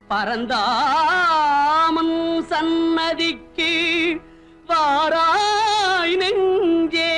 பரந்தாமன் சன்னதிக்கு வாராய் நெஞ்சே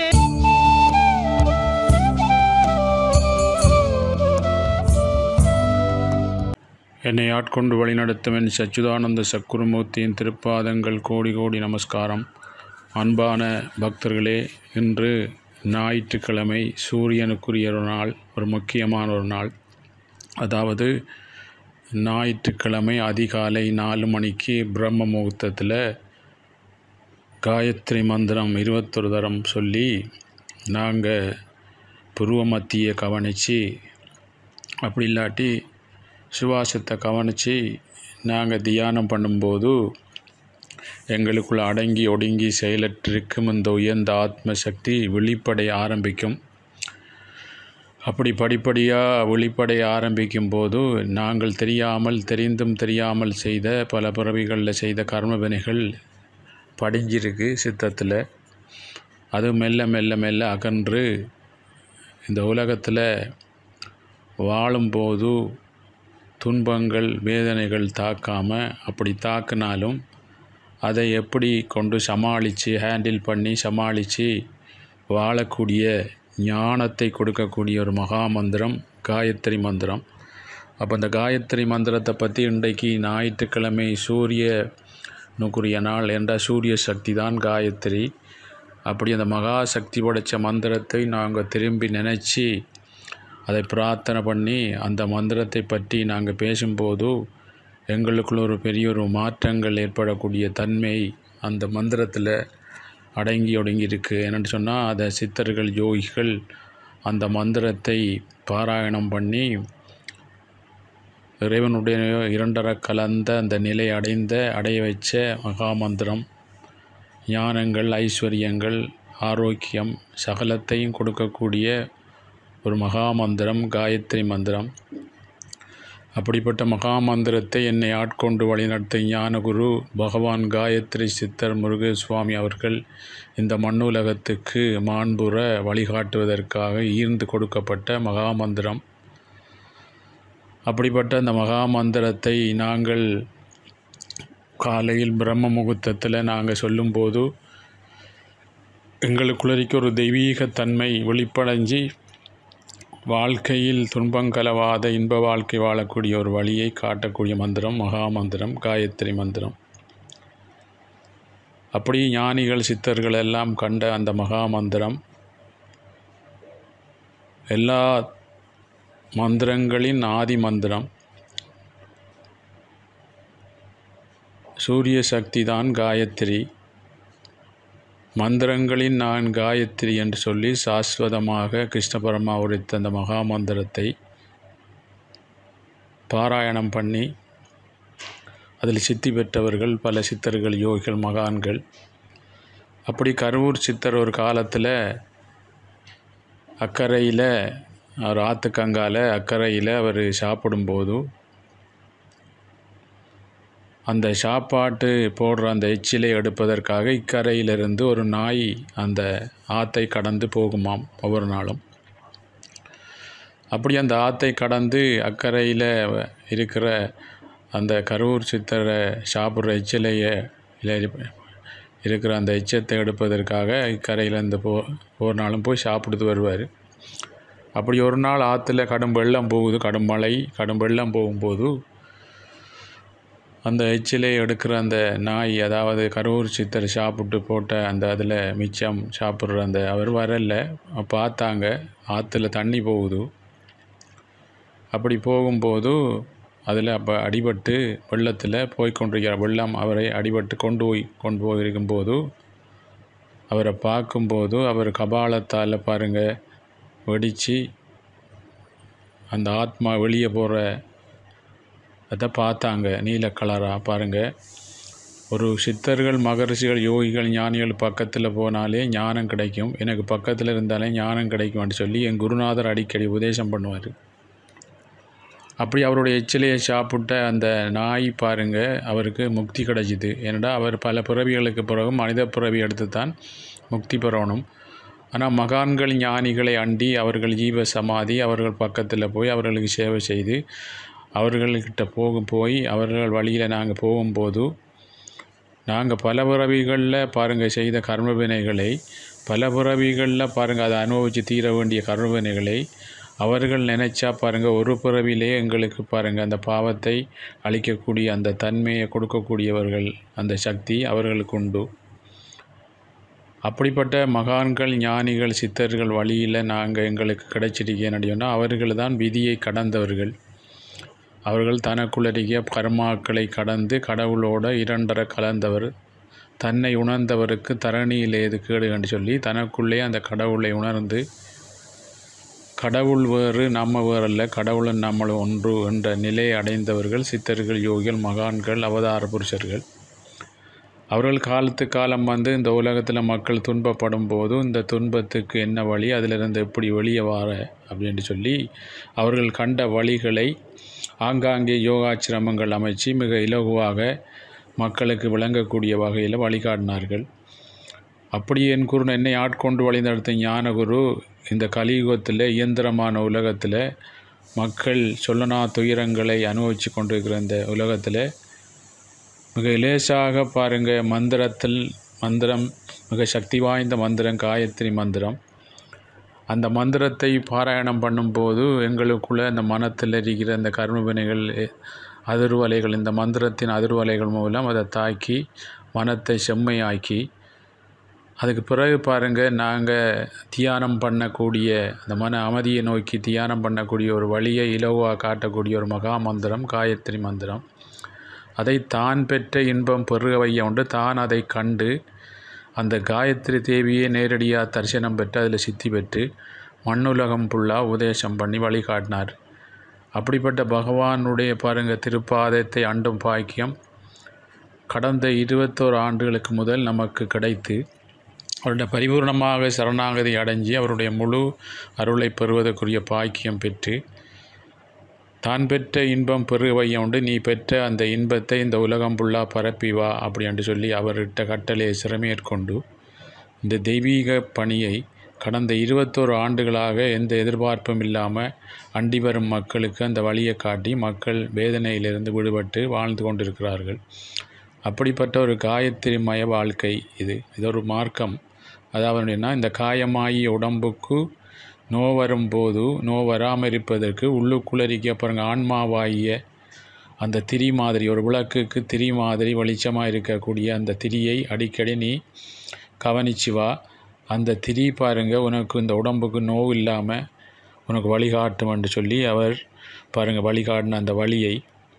என்னை ஆட்கொண்டு வழிநடத்தும் என் சச்சுதானந்த சக்குருமூர்த்தியின் திருப்பாதங்கள் கோடி கோடி நமஸ்காரம் அன்பான பக்தர்களே இன்று ஞாயிற்றுக்கிழமை சூரியனுக்குரிய ஒரு நாள் ஒரு முக்கியமான ஒரு நாள் அதாவது ஞாயிற்றுக்கிழமை அதிகாலை நாலு மணிக்கு பிரம்ம முகூர்த்தத்தில் காயத்ரி மந்திரம் இருபத்தொரு தரம் சொல்லி நாங்கள் புருவ மத்தியை கவனித்து அப்படி இல்லாட்டி சுவாசத்தை கவனித்து நாங்கள் தியானம் பண்ணும்போது எங்களுக்குள்ள அடங்கி ஒடுங்கி செயலற்றிருக்கும் இந்த உயர்ந்த ஆத்ம சக்தி வெளிப்படைய ஆரம்பிக்கும் அப்படி படிப்படியாக வெளிப்படைய ஆரம்பிக்கும் போது நாங்கள் தெரியாமல் தெரிந்தும் தெரியாமல் செய்த பல பிறவிகளில் செய்த கர்ம வினைகள் படிஞ்சிருக்கு சித்தத்தில் அது மெல்ல மெல்ல மெல்ல அகன்று இந்த உலகத்தில் வாழும்போது துன்பங்கள் வேதனைகள் தாக்காமல் அப்படி தாக்கினாலும் அதை எப்படி கொண்டு சமாளித்து ஹேண்டில் பண்ணி சமாளித்து வாழக்கூடிய ஞானத்தை கொடுக்கக்கூடிய ஒரு மகா மந்திரம் காயத்ரி மந்திரம் அப்போ இந்த காயத்ரி மந்திரத்தை பற்றி இன்றைக்கு ஞாயிற்றுக்கிழமை சூரிய நுக்குரிய நாள் என்ற சூரிய சக்தி தான் காயத்ரி அப்படி அந்த மகா சக்தி படைத்த மந்திரத்தை நாங்கள் திரும்பி நினச்சி அதை பிரார்த்தனை பண்ணி அந்த மந்திரத்தை பற்றி நாங்கள் பேசும்போது எங்களுக்குள்ள ஒரு பெரிய ஒரு மாற்றங்கள் ஏற்படக்கூடிய தன்மை அந்த மந்திரத்தில் அடங்கி ஒடுங்கி இருக்கு என்னென்னு சொன்னால் அதை சித்தர்கள் யோகிகள் அந்த மந்திரத்தை பாராயணம் பண்ணி இறைவனுடைய இரண்டர கலந்த அந்த நிலை அடைந்த அடைய வச்ச மகாமந்திரம் ஞானங்கள் ஐஸ்வர்யங்கள் ஆரோக்கியம் சகலத்தையும் கொடுக்கக்கூடிய ஒரு மகா மந்திரம் காயத்ரி மந்திரம் அப்படிப்பட்ட மகா மந்திரத்தை என்னை ஆட்கொண்டு வழிநடத்தும் ஞானகுரு பகவான் காயத்ரி சித்தர் முருகசுவாமி அவர்கள் இந்த மண்ணுலகத்துக்கு மாண்புற வழிகாட்டுவதற்காக ஈர்ந்து கொடுக்கப்பட்ட மகா மந்திரம் அப்படிப்பட்ட அந்த மகா மந்திரத்தை நாங்கள் காலையில் பிரம்ம முகூர்த்தத்தில் நாங்கள் சொல்லும்போது எங்களுக்குள்ளரிக்க ஒரு தெய்வீக தன்மை வெளிப்படைஞ்சி வாழ்க்கையில் துன்பங்கலவாத இன்ப வாழ்க்கை வாழக்கூடிய ஒரு வழியை காட்டக்கூடிய மந்திரம் மகா மந்திரம் காயத்ரி மந்திரம் அப்படி ஞானிகள் சித்தர்கள் எல்லாம் கண்ட அந்த மகா மந்திரம் எல்லா மந்திரங்களின் ஆதி மந்திரம் சூரிய சக்தி தான் காயத்ரி மந்திரங்களின் நான் காயத்ரி என்று சொல்லி சாஸ்வதமாக கிருஷ்ண பரமா உரைத்த அந்த மகா மந்திரத்தை பாராயணம் பண்ணி அதில் சித்தி பெற்றவர்கள் பல சித்தர்கள் யோகிகள் மகான்கள் அப்படி கருவூர் சித்தர் ஒரு காலத்தில் அக்கறையில் அவர் ஆத்துக்கங்கால அக்கறையில் அவர் சாப்பிடும்போது அந்த சாப்பாட்டு போடுற அந்த எச்சிலை எடுப்பதற்காக இக்கரையிலிருந்து ஒரு நாய் அந்த ஆற்றை கடந்து போகுமாம் ஒவ்வொரு நாளும் அப்படி அந்த ஆற்றை கடந்து அக்கறையில் இருக்கிற அந்த கரூர் சித்தரை சாப்பிட்ற எச்சிலையை இருக்கிற அந்த எச்சத்தை எடுப்பதற்காக இக்கரையிலேருந்து போ ஒவ்வொரு நாளும் போய் சாப்பிடுத்து வருவார் அப்படி ஒரு நாள் ஆற்றுல கடும் வெள்ளம் போகுது கடும் மழை கடும் வெள்ளம் போகும்போது அந்த எச்சிலை எடுக்கிற அந்த நாய் அதாவது கரூர் சித்தர் சாப்பிட்டு போட்ட அந்த அதில் மிச்சம் சாப்பிட்ற அந்த அவர் வரல பார்த்தாங்க ஆற்றுல தண்ணி போகுது அப்படி போகும்போது அதில் அப்போ அடிபட்டு வெள்ளத்தில் போய் கொண்டிருக்கிற வெள்ளம் அவரை அடிபட்டு கொண்டு போய் கொண்டு போயிருக்கும்போது அவரை பார்க்கும்போது அவர் கபாலத்தால் பாருங்கள் வெடித்து அந்த ஆத்மா வெளியே போகிற அதை பார்த்தாங்க நீல கலராக பாருங்கள் ஒரு சித்தர்கள் மகரிஷிகள் யோகிகள் ஞானிகள் பக்கத்தில் போனாலே ஞானம் கிடைக்கும் எனக்கு பக்கத்தில் இருந்தாலே ஞானம் கிடைக்கும்னு சொல்லி என் குருநாதர் அடிக்கடி உபதேசம் பண்ணுவார் அப்படி அவருடைய எச்சிலையை சாப்பிட்ட அந்த நாய் பாருங்க அவருக்கு முக்தி கிடைச்சிது ஏன்னா அவர் பல பிறவிகளுக்கு பிறகு மனித பிறவி எடுத்து தான் முக்தி பெறணும் ஆனால் மகான்கள் ஞானிகளை அண்டி அவர்கள் ஜீவ சமாதி அவர்கள் பக்கத்தில் போய் அவர்களுக்கு சேவை செய்து அவர்கள்கிட்ட போகும் போய் அவர்கள் வழியில் நாங்கள் போகும்போது நாங்கள் பல பிறவிகளில் பாருங்கள் செய்த கர்ம வினைகளை பல பிறவிகளில் பாருங்கள் அதை அனுபவித்து தீர வேண்டிய கர்ம வினைகளை அவர்கள் நினைச்சா பாருங்கள் ஒரு பிறவிலே எங்களுக்கு பாருங்கள் அந்த பாவத்தை அழிக்கக்கூடிய அந்த தன்மையை கொடுக்கக்கூடியவர்கள் அந்த சக்தி அவர்களுக்கு உண்டு அப்படிப்பட்ட மகான்கள் ஞானிகள் சித்தர்கள் வழியில் நாங்கள் எங்களுக்கு கிடைச்சிருக்கேன்னு சொன்னால் அவர்கள் தான் விதியை கடந்தவர்கள் அவர்கள் தனக்குள்ளறிய கர்மாக்களை கடந்து கடவுளோட இரண்டரை கலந்தவர் தன்னை உணர்ந்தவருக்கு தரணியில் ஏது கேடு என்று சொல்லி தனக்குள்ளே அந்த கடவுளை உணர்ந்து கடவுள் வேறு நம்ம வேறல்ல கடவுளும் நம்மளும் ஒன்று என்ற நிலையை அடைந்தவர்கள் சித்தர்கள் யோகிகள் மகான்கள் அவதார புருஷர்கள் அவர்கள் காலத்து காலம் வந்து இந்த உலகத்தில் மக்கள் துன்பப்படும் போது இந்த துன்பத்துக்கு என்ன வழி அதிலிருந்து எப்படி வெளியே வர அப்படின்னு சொல்லி அவர்கள் கண்ட வழிகளை ஆங்காங்கே யோகாச்சிரமங்கள் அமைச்சு மிக இலகுவாக மக்களுக்கு விளங்கக்கூடிய வகையில் வழிகாட்டினார்கள் அப்படி என் குரு என்னை ஆட்கொண்டு வழிநடத்த ஞானகுரு இந்த கலியுகத்தில் இயந்திரமான உலகத்தில் மக்கள் சொல்லனா துயரங்களை அனுபவித்து கொண்டிருக்கிற இந்த உலகத்தில் மிக லேசாக பாருங்கள் மந்திரத்தில் மந்திரம் மிக சக்தி வாய்ந்த மந்திரம் காயத்ரி மந்திரம் அந்த மந்திரத்தை பாராயணம் பண்ணும்போது எங்களுக்குள்ள அந்த மனத்தில் இருக்கிற அந்த கர்மவினைகள் அதிர்வலைகள் இந்த மந்திரத்தின் அதிர்வலைகள் மூலம் அதை தாக்கி மனத்தை செம்மையாக்கி அதுக்கு பிறகு பாருங்கள் நாங்கள் தியானம் பண்ணக்கூடிய அந்த மன அமைதியை நோக்கி தியானம் பண்ணக்கூடிய ஒரு வழியை இலவாக காட்டக்கூடிய ஒரு மகா மந்திரம் காயத்ரி மந்திரம் அதை தான் பெற்ற இன்பம் பெருக வைய உண்டு தான் அதை கண்டு அந்த காயத்ரி தேவியை நேரடியாக தரிசனம் பெற்று அதில் சித்தி பெற்று மண்ணுலகம் ஃபுல்லாக உபதேசம் பண்ணி வழிகாட்டினார் அப்படிப்பட்ட பகவானுடைய பாருங்க திருப்பாதத்தை அண்டும் பாக்கியம் கடந்த இருபத்தோரு ஆண்டுகளுக்கு முதல் நமக்கு கிடைத்து அவருடைய பரிபூர்ணமாக சரணாகதி அடைஞ்சு அவருடைய முழு அருளை பெறுவதற்குரிய பாக்கியம் பெற்று தான் பெற்ற இன்பம் பெருவையம் உண்டு நீ பெற்ற அந்த இன்பத்தை இந்த உலகம் ஃபுல்லாக பரப்பி வா அப்படின்னு சொல்லி அவர்கிட்ட கட்டளையை சிறமேற்கொண்டு இந்த தெய்வீக பணியை கடந்த இருபத்தோரு ஆண்டுகளாக எந்த எதிர்பார்ப்பும் இல்லாமல் அண்டி வரும் மக்களுக்கு அந்த வழியை காட்டி மக்கள் வேதனையிலிருந்து விடுபட்டு வாழ்ந்து கொண்டிருக்கிறார்கள் அப்படிப்பட்ட ஒரு காயத்ரி மய வாழ்க்கை இது இது ஒரு மார்க்கம் அதாவது என்ன இந்த காயமாகிய உடம்புக்கு நோ வரும்போது நோ வராமல் இருப்பதற்கு உள்ளுக்குள்ளறிக்க பாருங்க ஆன்மாவாகிய அந்த திரி மாதிரி ஒரு விளக்குக்கு திரி மாதிரி வெளிச்சமாக இருக்கக்கூடிய அந்த திரியை அடிக்கடி நீ கவனிச்சு வா அந்த திரி பாருங்க உனக்கு இந்த உடம்புக்கு நோவு இல்லாமல் உனக்கு வழிகாட்டும் என்று சொல்லி அவர் பாருங்கள் வழிகாட்டின அந்த வழியை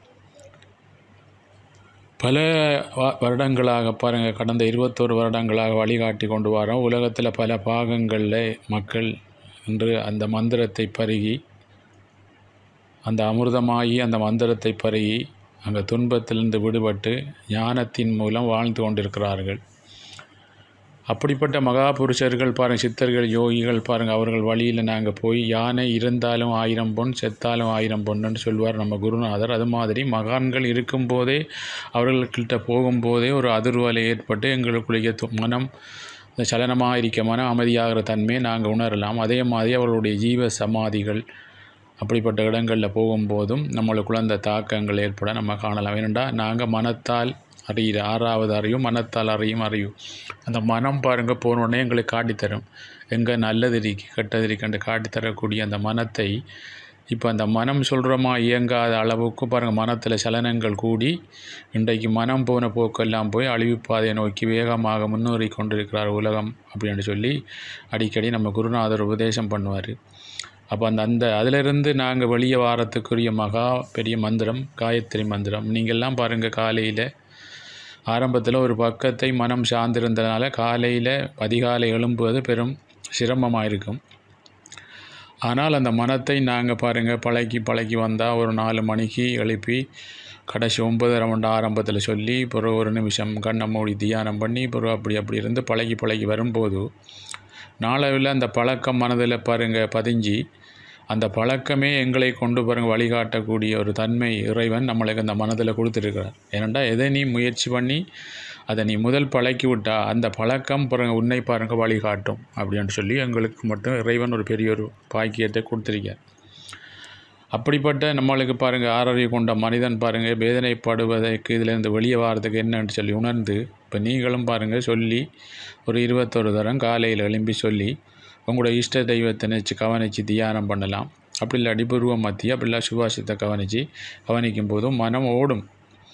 பல வ- வருடங்களாக பாருங்கள் கடந்த இருபத்தோரு வருடங்களாக வழிகாட்டி கொண்டு வரோம் உலகத்தில் பல பாகங்களில் மக்கள் இன்று அந்த மந்திரத்தை பருகி அந்த அமிர்தமாகி அந்த மந்திரத்தை பருகி அங்கே துன்பத்திலிருந்து விடுபட்டு ஞானத்தின் மூலம் வாழ்ந்து கொண்டிருக்கிறார்கள் அப்படிப்பட்ட மகா புருஷர்கள் பாருங்கள் சித்தர்கள் யோகிகள் பாருங்கள் அவர்கள் வழியில் நாங்கள் போய் யானை இருந்தாலும் ஆயிரம் பொன் செத்தாலும் ஆயிரம் பொன்னுன்னு சொல்வார் நம்ம குருநாதர் அது மாதிரி மகான்கள் இருக்கும்போதே அவர்கள்கிட்ட போகும்போதே ஒரு அதிர்வலை ஏற்பட்டு எங்களுக்குடைய து- மனம் இந்த சலனமாக இருக்க மனம் அமைதியாகிற தன்மையை நாங்கள் உணரலாம் அதே மாதிரி அவர்களுடைய ஜீவ சமாதிகள் அப்படிப்பட்ட இடங்களில் போகும்போதும் நம்மளுக்குள்ள அந்த தாக்கங்கள் ஏற்பட நம்ம காணலாம் ஏனெண்டா நாங்கள் மனத்தால் அறிகிற ஆறாவது அறியும் மனத்தால் அறியும் அறியும் அந்த மனம் பாருங்கள் போன உடனே எங்களுக்கு காட்டித்தரும் எங்கே நல்லது இருக்கு கெட்டது இருக்குன்னு காட்டித்தரக்கூடிய அந்த மனத்தை இப்போ அந்த மனம் சொல்கிறோமா இயங்காத அளவுக்கு பாருங்கள் மனத்தில் சலனங்கள் கூடி இன்றைக்கு மனம் போன போக்கெல்லாம் போய் அழிவு பாதையை நோக்கி வேகமாக முன்னேறி கொண்டிருக்கிறார் உலகம் அப்படின்னு சொல்லி அடிக்கடி நம்ம குருநாதர் உபதேசம் பண்ணுவார் அப்போ அந்த அந்த அதிலிருந்து நாங்கள் வெளியே வாரத்துக்குரிய மகா பெரிய மந்திரம் காயத்ரி மந்திரம் நீங்கள்லாம் பாருங்கள் காலையில் ஆரம்பத்தில் ஒரு பக்கத்தை மனம் சார்ந்திருந்ததுனால காலையில் அதிகாலை எழும்புவது பெரும் சிரமமாக இருக்கும் ஆனால் அந்த மனத்தை நாங்கள் பாருங்கள் பழக்கி பழக்கி வந்தால் ஒரு நாலு மணிக்கு எழுப்பி கடைசி ஒன்பதரை மணி ஆரம்பத்தில் சொல்லி பிறகு ஒரு நிமிஷம் கண்ணை மூடி தியானம் பண்ணி பிறகு அப்படி அப்படி இருந்து பழகி பழகி வரும்போது நாளவில் அந்த பழக்கம் மனதில் பாருங்கள் பதிஞ்சு அந்த பழக்கமே எங்களை கொண்டு பாருங்க வழிகாட்டக்கூடிய ஒரு தன்மை இறைவன் நம்மளுக்கு அந்த மனதில் கொடுத்துருக்கிறார் ஏனெண்டா எதை நீ முயற்சி பண்ணி அதை நீ முதல் பழக்கி விட்டா அந்த பழக்கம் பாருங்க உன்னை பாருங்க வழிகாட்டும் அப்படின்னு சொல்லி எங்களுக்கு மட்டும் இறைவன் ஒரு பெரிய ஒரு பாக்கியத்தை கொடுத்துருக்கார் அப்படிப்பட்ட நம்மளுக்கு பாருங்கள் ஆறறிவு கொண்ட மனிதன் பாருங்கள் வேதனைப்படுவதற்கு இதிலேருந்து வெளியே வாரதுக்கு என்னன்னு சொல்லி உணர்ந்து இப்போ நீங்களும் பாருங்கள் சொல்லி ஒரு இருபத்தொரு தரம் காலையில் எழும்பி சொல்லி உங்களோட இஷ்ட தெய்வத்தை நினச்சி கவனித்து தியானம் பண்ணலாம் அப்படி இல்லாட்டி புருவ மத்திய அப்படிலாம் சுபாஷத்தை கவனித்து கவனிக்கும் போதும் மனம் ஓடும்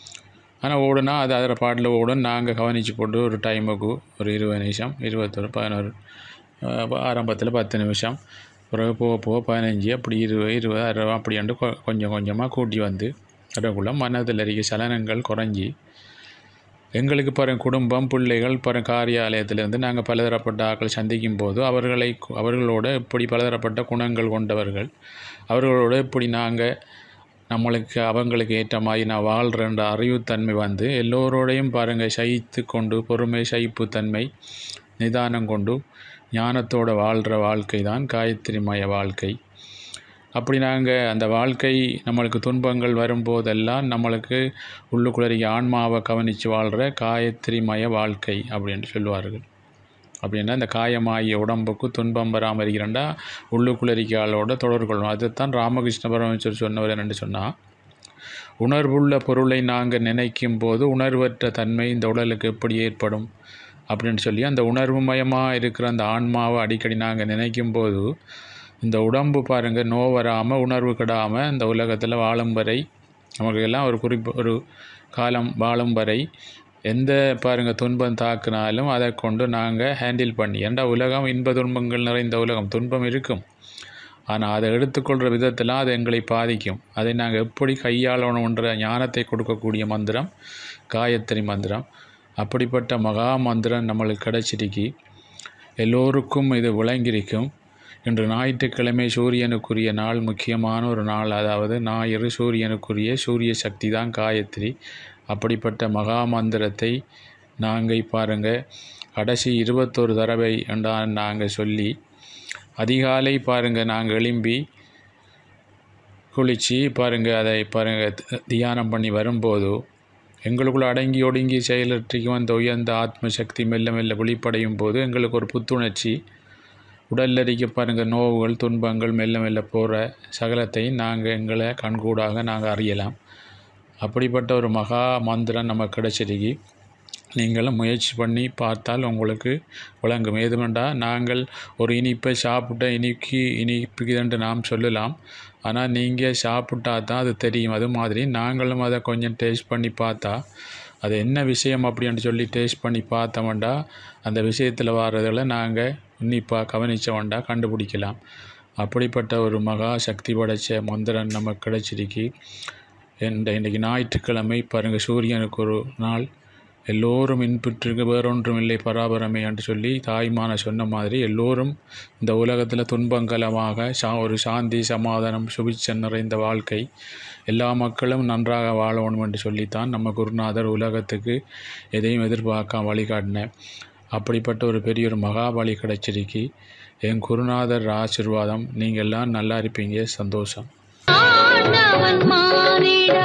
ஆனால் ஓடுனா அது அதில் பாட்டில் ஓடும் நாங்கள் கவனித்து போட்டு ஒரு டைமுக்கு ஒரு இருபது நிமிஷம் இருபத்தொரு பதினோரு ஆரம்பத்தில் பத்து நிமிஷம் பிறகு போக போக பதினஞ்சு அப்படி இருபது இருபது அறுபது அப்படின்ட்டு கொ கொஞ்சம் கொஞ்சமாக கூட்டி வந்து அதுக்குள்ளே மனதில் இருக்க சலனங்கள் குறைஞ்சி எங்களுக்கு பாருங்க குடும்பம் பிள்ளைகள் பாருங்க காரியாலயத்திலேருந்து நாங்கள் பலதரப்பட்ட ஆட்கள் சந்திக்கும் போது அவர்களை அவர்களோட இப்படி பலதரப்பட்ட குணங்கள் கொண்டவர்கள் அவர்களோட இப்படி நாங்கள் நம்மளுக்கு அவங்களுக்கு ஏற்ற மாதிரி நான் வாழ்கிறேன்ற அறிவுத்தன்மை வந்து எல்லோரோடையும் பாருங்கள் சகித்து கொண்டு பொறுமை சகிப்புத்தன்மை நிதானம் கொண்டு ஞானத்தோட வாழ்கிற வாழ்க்கை தான் காயத்ரிமய வாழ்க்கை அப்படி நாங்கள் அந்த வாழ்க்கை நம்மளுக்கு துன்பங்கள் வரும்போதெல்லாம் நம்மளுக்கு உள்ளுக்குள்ளறிய ஆன்மாவை கவனித்து வாழ்கிற காயத்ரிமய வாழ்க்கை அப்படின்னு சொல்லுவார்கள் அப்படின்னா இந்த காயமாகிய உடம்புக்கு துன்பம் வராமல் இருக்கிறண்டா உள்ளுக்குள்ளறிக்கையாளோட தொடர்புகொள்ளும் அதுதான் ராமகிருஷ்ண பரமேஸ்வர் சொன்னவர் என்னென்னு சொன்னால் உணர்வுள்ள பொருளை நாங்கள் நினைக்கும் போது உணர்வற்ற தன்மை இந்த உடலுக்கு எப்படி ஏற்படும் அப்படின்னு சொல்லி அந்த உணர்வு மயமாக இருக்கிற அந்த ஆன்மாவை அடிக்கடி நாங்கள் நினைக்கும் போது இந்த உடம்பு பாருங்கள் நோ வராமல் உணர்வு கெடாமல் இந்த உலகத்தில் வாழும் வரை நமக்கு எல்லாம் ஒரு குறிப்பு ஒரு காலம் வாழும் வரை எந்த பாருங்கள் துன்பம் தாக்குனாலும் அதை கொண்டு நாங்கள் ஹேண்டில் பண்ணி ஏண்டா உலகம் இன்ப துன்பங்கள் நிறைந்த உலகம் துன்பம் இருக்கும் ஆனால் அதை எடுத்துக்கொள்கிற விதத்தில் அது எங்களை பாதிக்கும் அதை நாங்கள் எப்படி கையாளணுன்ற ஞானத்தை கொடுக்கக்கூடிய மந்திரம் காயத்ரி மந்திரம் அப்படிப்பட்ட மகா மந்திரம் நம்மளுக்கு கிடைச்சிருக்கி எல்லோருக்கும் இது விளங்கியிருக்கும் இன்று ஞாயிற்றுக்கிழமை சூரியனுக்குரிய நாள் முக்கியமான ஒரு நாள் அதாவது ஞாயிறு சூரியனுக்குரிய சூரிய சக்தி தான் காயத்ரி அப்படிப்பட்ட மகா மந்திரத்தை நாங்கள் பாருங்கள் கடைசி இருபத்தொரு தடவை என்றால் நாங்கள் சொல்லி அதிகாலை பாருங்கள் நாங்கள் எழும்பி குளித்து பாருங்கள் அதை பாருங்கள் தியானம் பண்ணி வரும்போது எங்களுக்குள்ள அடங்கி ஒடுங்கி செயலற்றிக்கு வந்த உயர்ந்த ஆத்ம சக்தி மெல்ல மெல்ல வெளிப்படையும் போது எங்களுக்கு ஒரு புத்துணர்ச்சி உடலில் இருக்க பாருங்கள் நோவுகள் துன்பங்கள் மெல்ல மெல்ல போகிற சகலத்தை நாங்கள் எங்களை கண்கூடாக நாங்கள் அறியலாம் அப்படிப்பட்ட ஒரு மகா மந்திரம் நமக்கு கிடைச்சிருக்கு நீங்களும் முயற்சி பண்ணி பார்த்தால் உங்களுக்கு விளங்கும் ஏதுமெண்டா நாங்கள் ஒரு இனிப்பை சாப்பிட்ட இனிக்கு இனிப்புக்குதுன்ட்டு நாம் சொல்லலாம் ஆனால் நீங்கள் சாப்பிட்டா தான் அது தெரியும் அது மாதிரி நாங்களும் அதை கொஞ்சம் டேஸ்ட் பண்ணி பார்த்தா அது என்ன விஷயம் அப்படின்னு சொல்லி டேஸ்ட் பண்ணி பார்த்தோம்டா அந்த விஷயத்தில் வர்றதில் நாங்கள் உன்னிப்பாக கவனித்தவன்டா கண்டுபிடிக்கலாம் அப்படிப்பட்ட ஒரு மகா சக்தி படைத்த மந்திரம் நமக்கு கிடைச்சிருக்கு இந்த இன்றைக்கு ஞாயிற்றுக்கிழமை பாருங்கள் சூரியனுக்கு ஒரு நாள் எல்லோரும் இன்புற்றுக்கு வேறொன்றும் இல்லை பராபரமே என்று சொல்லி தாய்மான சொன்ன மாதிரி எல்லோரும் இந்த உலகத்தில் துன்பங்கலமாக சா ஒரு சாந்தி சமாதானம் சுபிச்சம் நிறைந்த வாழ்க்கை எல்லா மக்களும் நன்றாக வாழணும் என்று சொல்லித்தான் நம்ம குருநாதர் உலகத்துக்கு எதையும் எதிர்பார்க்காம வழிகாட்டின அப்படிப்பட்ட ஒரு பெரிய ஒரு மகாபலி கிடைச்சிருக்கு என் குருநாதர் ஆசிர்வாதம் நீங்கள் எல்லாம் நல்லா இருப்பீங்க சந்தோஷம் ஆண்டவன் மானிட